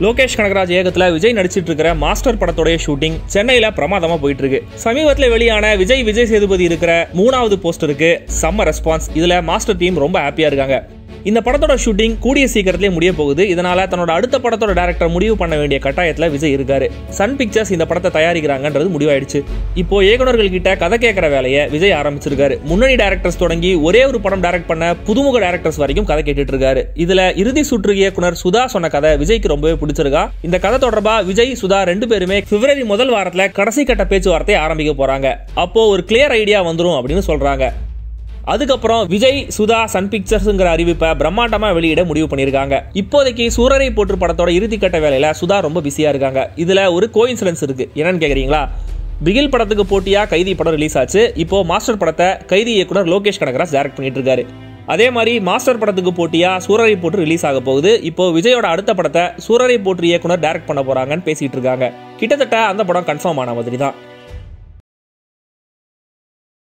லோகேஷ் கனகராஜ் இயக்கத்துல விஜய் நடிச்சிட்டு இருக்கிற மாஸ்டர் படத்தோடைய ஷூட்டிங் சென்னையில பிரமாதமா போயிட்டு இருக்கு சமீபத்துல வெளியான விஜய் விஜய் சேதுபதி இருக்கிற மூணாவது போஸ்டருக்கு செம்ம ரெஸ்பான்ஸ் இதுல மாஸ்டர் டீம் ரொம்ப ஹாப்பியா இருக்காங்க இந்த படத்தோட ஷூட்டிங் கூடிய சீக்கிரத்திலே முடிய போகுது இதனால தன்னோட அடுத்த படத்தோட டேரக்டர் முடிவு பண்ண வேண்டிய கட்டாயத்துல விஜய் இருக்காரு சன் பிக்சர்ஸ் இந்த படத்தை தயாரிக்கிறாங்கன்றது முடிவாயிடுச்சு இப்போ இயக்குனர்கள் கிட்ட கதை கேட்கிற வேலையை விஜய் ஆரம்பிச்சிருக்காரு முன்னணி டேரக்டர்ஸ் தொடங்கி ஒரே ஒரு படம் டைரக்ட் பண்ண புதுமுக டேரக்டர்ஸ் வரைக்கும் கதை கேட்டுட்டு இருக்காரு இதுல இறுதி சுற்று இயக்குனர் சுதா சொன்ன கதை விஜய்க்கு ரொம்பவே பிடிச்சிருக்கா இந்த கதை தொடர்பா விஜய் சுதா ரெண்டு பேருமே பிப்ரவரி முதல் வாரத்துல கடைசி கட்ட பேச்சுவார்த்தை ஆரம்பிக்க போறாங்க அப்போ ஒரு கிளியர் ஐடியா வந்துரும் அப்படின்னு சொல்றாங்க அதுக்கப்புறம் விஜய் சுதா சன் பிக்சர்ஸ்ங்கிற அறிவிப்பை பிரம்மாண்டமா வெளியிட முடிவு பண்ணியிருக்காங்க இப்போதைக்கு சூரரை போற்று படத்தோட இறுதிக்கட்ட வேலையில சுதா ரொம்ப பிஸியா இருக்காங்க இதுல ஒரு கோயின்சிடன்ஸ் இருக்கு என்னன்னு கேக்குறீங்களா பிகில் படத்துக்கு போட்டியா கைதி படம் ரிலீஸ் ஆச்சு இப்போ மாஸ்டர் படத்தை கைதி இயக்குனர் லோகேஷ் கனகராஜ் டைரக்ட் பண்ணிட்டு இருக்காரு அதே மாதிரி மாஸ்டர் படத்துக்கு போட்டியா சூரரை போட்டு ரிலீஸ் ஆக போகுது இப்போ விஜயோட அடுத்த படத்தை சூரரை போட்டு இயக்குனர் டைரக்ட் பண்ண போறாங்கன்னு பேசிட்டு இருக்காங்க கிட்டத்தட்ட அந்த படம் கன்ஃபார்ம் ஆன மாதிரி தான்